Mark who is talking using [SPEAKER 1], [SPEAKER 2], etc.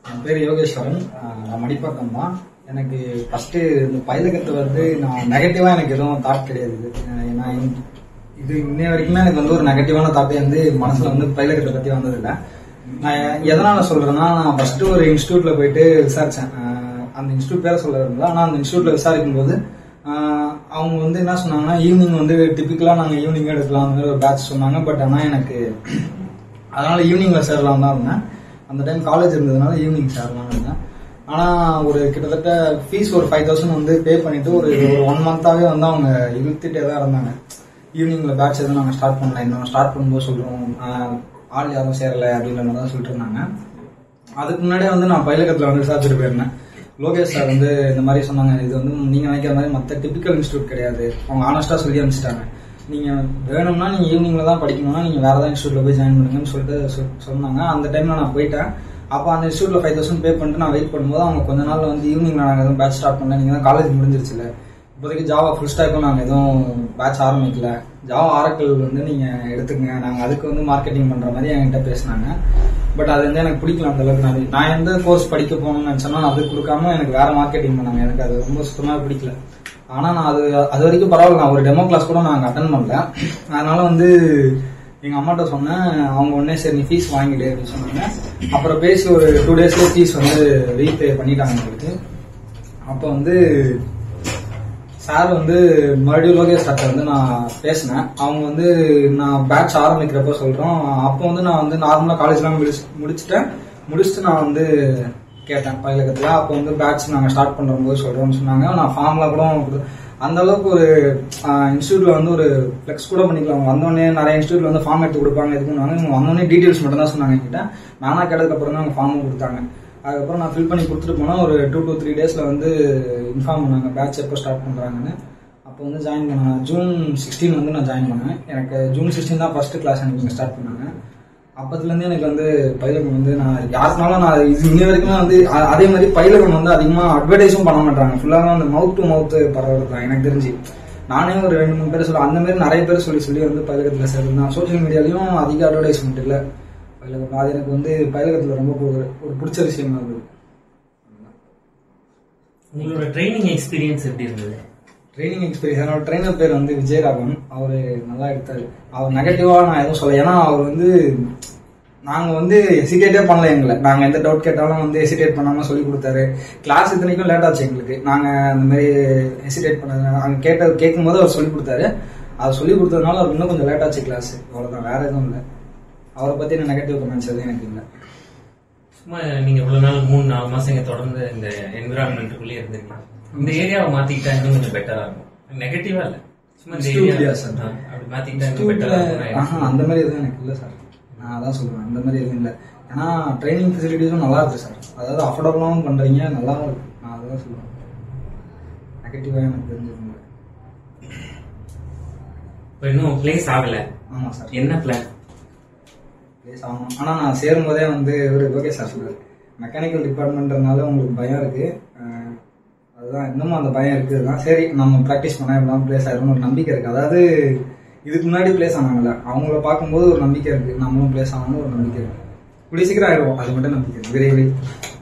[SPEAKER 1] என் பேர் யோகேஸ்வரன் ஆஹ் நான் மடிப்பாக்கம் தான் எனக்கு ஃபஸ்ட்டு இந்த பயிலகத்தை வந்து நான் நெகட்டிவாக எனக்கு எதுவும் தாட் கிடையாது இது. ஆஹ் நான் இந்த- இது இன்னை வரைக்குமே எனக்கு வந்து ஒரு நெகட்டிவான தாட்டே வந்து மனசில் வந்து பயிலகத்தை பற்றி வந்ததில்லை நான் எ- எதனால சொல்கிறேன்னா நான் ஃபஸ்ட்டு ஒரு இன்ஸ்டியூட்டில் போயிட்டு விசாரித்தேன் அந்த இன்ஸ்டியூட் பேரை சொல்ல விரும்பல ஆனால் அந்த இன்ஸ்டியூட்டில் விசாரிக்கும் போது ஆஹ் அவங்க வந்து என்ன சொன்னாங்கன்னா ஈவினிங் வந்து டிப்பிக்கலாக நாங்கள் ஈவினிங் எடுக்கலாம் அந்த மாதிரி ஒரு பேட்ச் சொன்னாங்க பட் ஆனால் எனக்கு அதனால ஈவினிங்ல சேரலாம் தான் இருந்தேன் அந்த டைம் காலேஜ் இருந்ததுனால ஈவினிங் சேரலாம்னு இருந்தேன் ஆனா ஒரு கிட்டத்தட்ட ஃபீஸ் ஒரு ஃபைவ் தௌசண்ட் வந்து பே பண்ணிட்டு ஒரு ஒரு ஒன் மந்தாவே வந்து அவங்க இழுத்துட்டே தான் இருந்தாங்க ஈவினிங்ல பேட்ச் எதுவும் நாங்கள் ஸ்டார்ட் பண்ணல இன்னும் ஸ்டார்ட் பண்ணும்போது சொல்றோம் ஆஹ் ஆள் யாரும் சேரல அப்படின்ற மாதிரி தான் சொல்லிட்டு இருந்தாங்க அதுக்கு முன்னாடியே வந்து நான் பயிலகத்தில் வந்து விசாரிச்சுட்டு போயிருந்தேன் லோகேஷ் சார் வந்து இந்த மாதிரி சொன்னாங்க இது வந்து நீங்க நினைக்கிற மாதிரி மற்ற டிபிக்கல் இன்ஸ்டியூட் கிடையாது அவங்க ஆனஸ்டா சொல்லி அனுப்பிச்சிட்டாங்க நீங்க வேணும்னா நீங்க ஈவினிங்ல தான் படிக்கணும்னா நீங்க வேற ஏதாவது இன்ஸ்டியூட்ல போய் ஜாயின் பண்ணுங்கன்னு சொல்லிட்டு சொ- சொன்னாங்க அந்த டைம்ல நான் போயிட்டேன் அப்போ அந்த இன்ஸ்டியூட்ல ஃபைவ் தௌசண்ட் பே பண்ணிட்டு நான் வெயிட் பண்ணும்போது அவங்க கொஞ்ச நாள்ல வந்து ஈவினிங்ல நாங்கள் எதுவும் பேட்ச் ஸ்டார்ட் பண்ணல நீங்க தான் காலேஜ் முடிஞ்சிருச்சுல இப்போதைக்கு ஜாவா ஃபுல் ஸ்டாக்கும் நாங்கள் எதுவும் பேட்ச் ஆரம்பிக்கல ஜாவா ஆரக்கிள் வந்து நீங்க எடுத்துக்கங்க நாங்கள் அதுக்கு வந்து மார்க்கெட்டிங் பண்ற மாதிரி என்கிட்ட பேசினாங்க பட் அது வந்து எனக்கு பிடிக்கல அந்த அளவுக்கு நான் நான் எந்த கோர்ஸ் படிக்க போகணும்னு நினைச்சேன்னா அது கொடுக்காம எனக்கு வேற மார்க்கெட்டிங் பண்ணாங்க எனக்கு அது ரொம்ப சுத்தமா பிடிக்கல ஆனா நான் அது அது வரைக்கும் பரவாயில்ல நான் ஒரு டெமோ கிளாஸ் கூட நான் அட்டன் பண்ணல அதனால வந்து எங்க அம்மாட்ட சொன்னேன் அவங்க உடனே சரி நீ ஃபீஸ் வாங்கிடு அப்படின்னு சொன்னாங்க அப்புறம் பேசி ஒரு டூ டேஸ்ல ஃபீஸ் வந்து ரீபே பண்ணிட்டாங்க எங்களுக்கு அப்போ வந்து சார் வந்து மறுபடியும் லோகேஷ் சார்ட்ட வந்து நான் பேசினேன் அவங்க வந்து நான் பேட்ச் ஆரம்பிக்கிறப்ப சொல்றோம் அப்போ வந்து நான் வந்து நார்மலா காலேஜ்லாம் முடிச்சு முடிச்சுட்டேன் முடிச்சுட்டு நான் வந்து கேட்டேன் பயிலகத்துல அப்போ வந்து பேட்ச் நாங்கள் ஸ்டார்ட் பண்ற போது சொல்றோம்னு சொன்னாங்க நான் ஃபார்ம்லாம் கூட கொடு- அந்த அளவுக்கு ஒரு இன்ஸ்டியூட்ல வந்து ஒரு ஃபிளெக்ஸ் கூட பண்ணிக்கலாம் அவங்க வந்தோடனே நிறைய இன்ஸ்டியூட்ல வந்து ஃபார்ம் எடுத்து கொடுப்பாங்க இது பண்ணுவாங்க இவங்க வந்தோடனே டீடைல்ஸ் மட்டும் தான் சொன்னாங்க என்கிட்ட நானா கேட்டதுக்கு அப்புறம் தான் அவங்க ஃபார்மும் கொடுத்தாங்க அதுக்கப்புறம் நான் ஃபில் பண்ணி கொடுத்துட்டு போனா ஒரு டூ to த்ரீ டேஸ்ல வந்து இன்ஃபார்ம் பண்ணாங்க பேட்ச் எப்போ ஸ்டார்ட் பண்றாங்கன்னு அப்போ வந்து ஜாயின் பண்ணேன் ஜூன் சிக்ஸ்டீன் வந்து நான் ஜாயின் பண்ணேன் எனக்கு ஜூன் சிக்ஸ்டீன் தான் ஃபர்ஸ்ட் கிளாஸ் எனக்கு இங்கே ஸ்டார்ட் பண்ணாங்க அப்பத்துலேருந்து எனக்கு வந்து பயிலகம் வந்து நான் யாருக்குனாலும் நான் இது இன்னி வரைக்குமே வந்து அ- அதே மாதிரி பயிலகம் வந்து அதிகமாக அட்வர்டைஸும் பண்ண மாட்டாங்க ஃபுல்லாக வந்து மவுத் டு மவுத் பரவுறது தான் எனக்கு தெரிஞ்சு நானே ஒரு ரெண்டு மூணு பேர் சொல்ல அந்த மாதிரி நிறைய பேர் சொல்லி சொல்லி வந்து பயிலகத்தில் சேர்ந்துருந்தேன் சோஷியல் மீடியாலையும் அதிக அட்வர்டைஸ்மெண்ட் இல்லை பயிலகம் அது எனக்கு வந்து பயிலகத்தில் ரொம்ப ஒரு ஒரு பிடிச்ச விஷயமா இருந்தது
[SPEAKER 2] உங்களோட ட்ரைனிங் எக்ஸ்பீரியன்ஸ் எப்படி இருந்தது
[SPEAKER 1] ட்ரைனிங் எக்ஸ்பீரியன்ஸ் என்னோட ட்ரைனர் பேர் வந்து விஜயராகவன் அவர் நல்லா எடுத்தாரு அவர் நெகட்டிவா நான் எதுவும் சொல்ல ஏன்னா அவர் வந்து நாங்க வந்து ஹெசிடேட்டே பண்ணல எங்களை நாங்க எந்த டவுட் கேட்டாலும் வந்து ஹெசிடேட் பண்ணாம சொல்லி கொடுத்தாரு கிளாஸ் இத்தனைக்கும் லேட் ஆச்சு எங்களுக்கு நாங்க அந்த மாதிரி ஹெசிடேட் பண்ணது அங்க கேட்ட கேட்கும் போது அவர் சொல்லி கொடுத்தாரு அதை சொல்லி கொடுத்ததுனால அவர் இன்னும் கொஞ்சம் லேட் ஆச்சு கிளாஸ் அவ்வளவுதான் வேற எதுவும் இல்லை அவரை பத்தி நெகட்டிவ் கமெண்ட்ஸ் எதுவும் எனக்கு இல்லை
[SPEAKER 2] சும்மா நீங்க இவ்வளவு நாள் மூணு நாலு மாசம் இங்க தொடர்ந்து இந்த என்விரான்மெண்ட்டுக்குள்ளே இருந்திருக்கீங்க இந்த ஏரியாவை மாத்திக்கிட்டா இன்னும் கொஞ்சம் பெட்டரா இருக்கும் நெகட்டிவா இல்ல சும்மா இந்த
[SPEAKER 1] Institute
[SPEAKER 2] ஏரியா
[SPEAKER 1] இல்லையா sir?
[SPEAKER 2] அப்படி மாத்திக்கிட்டா இன்னும் பெட்டரா
[SPEAKER 1] ஆஹா,
[SPEAKER 2] இருக்கும்
[SPEAKER 1] அந்த மாதிரி எதுவும் எனக்கு இல்லை சார் நான் அதான் சொல்லுவேன் அந்த மாதிரி எதுவும் இல்லை ஏன்னா ட்ரைனிங் ஃபெசிலிட்டிஸும் நல்லா இருக்கு சார் அதாவது அஃபோர்டபுளாகவும் பண்றீங்க நல்லாவும் இருக்கு நான் அதுதான் சொல்லுவேன் நெகட்டிவாக எனக்கு தெரிஞ்சிருந்தது
[SPEAKER 2] இப்ப இன்னும் பிளேஸ் ஆகல
[SPEAKER 1] ஆமாம் சார்
[SPEAKER 2] என்ன பிளான்
[SPEAKER 1] ப்ளேஸ் ஆகணும் ஆனால் நான் சேரும்போதே வந்து ஒரு ஓகே சார் சொல்லுவார் மெக்கானிக்கல் டிபார்ட்மெண்ட்றதுனால உங்களுக்கு பயம் இருக்கு அஹ், அதுதான் இன்னமும் அந்த பயம் இருக்குது தான் சரி நம்ம ப்ராக்டிஸ் பண்ணா எப்படிலாம் ப்ளேஸ் ஆயிரும்னு ஒரு நம்பிக்கை இருக்கு அதாவது இதுக்கு முன்னாடி ப்ளேஸ் ஆனாங்கல்ல அவங்கள பார்க்கும்போது ஒரு நம்பிக்கை இருக்கு நம்மளும் ப்ளேஸ் ஆகணும்னு ஒரு நம்பிக்கை இருக்கு கூடிய சீக்கிரம் ஆயிடுவோம் அது மட்டும் நம்பிக்கை இருக்கு விரைவில்